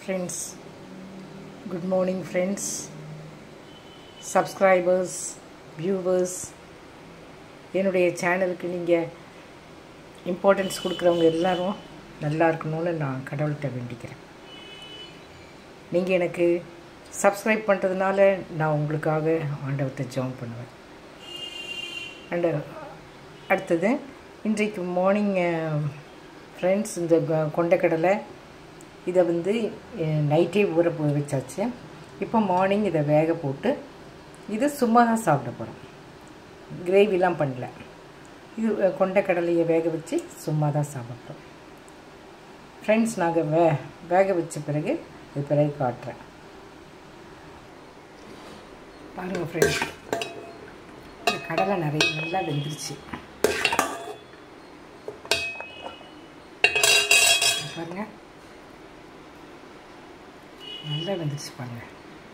friends good morning friends subscribers viewers என்னுடைய சேனலுக்கு நீங்கள் இம்பார்ட்டன்ஸ் கொடுக்குறவங்க எல்லாரும் நல்லா இருக்கணும்னு நான் கடவுள்கிட்ட வேண்டிக்கிறேன் நீங்கள் எனக்கு சப்ஸ்கிரைப் பண்ணுறதுனால நான் உங்களுக்காக ஆண்டவத்தை ஜாயின் பண்ணுவேன் அண்டு அடுத்தது இன்றைக்கு மார்னிங் ஃப்ரெண்ட்ஸ் இந்த கொ- கொண்டைக்கடலை இதை வந்து நைட்டே ஊற போ வச்சாச்சு இப்போ மார்னிங் இதை வேக போட்டு இது சும்மா தான் சாப்பிட போகிறோம் கிரேவிலாம் பண்ணல இது அஹ், கொண்டைக்கடலையை வேக வச்சு சும்மா தான் சாப்பிட்றோம் ஃப்ரெண்ட்ஸ் நாங்கள் வே வேக வச்ச பிறகு இது பிறகு காட்டுறேன் பாருங்கள் ஃப்ரெண்ட்ஸ் இந்த கடலை நிறைய நல்லா வெந்துருச்சு பாருங்க நல்லா வெந்துருச்சு பாருங்க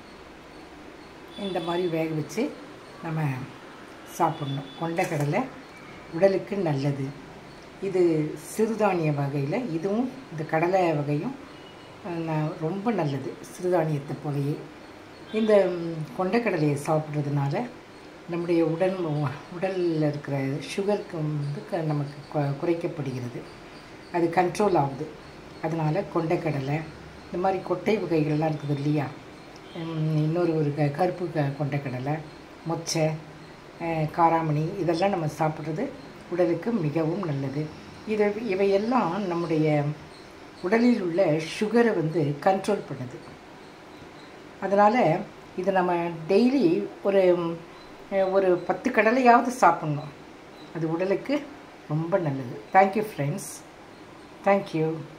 இந்த மாதிரி வேக வச்சு நம்ம சாப்பிடணும் கொண்டைக்கடலை உடலுக்கு நல்லது இது சிறுதானிய வகையில் இதுவும் இந்த கடலை வகையும் அஹ், ந- ரொம்ப நல்லது சிறுதானியத்தை போலயே இந்த ம், கொண்டைக்கடலையை சாப்பிட்றதுனால நம்முடைய உடல் உடலில் இருக்கிற சுகருக்கு வந்து க- நமக்கு கு- குறைக்கப்படுகிறது அது கண்ட்ரோல் ஆகுது அதனால் கொண்டைக்கடலை இந்த மாதிரி கொட்டை வகைகள்லாம் இருக்குது இல்லையா உம், இன்னொரு ஒரு க கருப்பு க கொண்டைக்கடலை மொச்சை அஹ், காராமணி இதெல்லாம் நம்ம சாப்பிட்றது உடலுக்கு மிகவும் நல்லது இது இவையெல்லாம் நம்முடைய உடலில் உள்ள சுகரை வந்து கண்ட்ரோல் பண்ணுது அதனால் இது நம்ம டெய்லி ஒரு அஹ், ஒரு பத்து கடலையாவது சாப்பிட்ணும் அது உடலுக்கு ரொம்ப நல்லது தேங்க்யூ ஃப்ரெண்ட்ஸ் தேங்க்யூ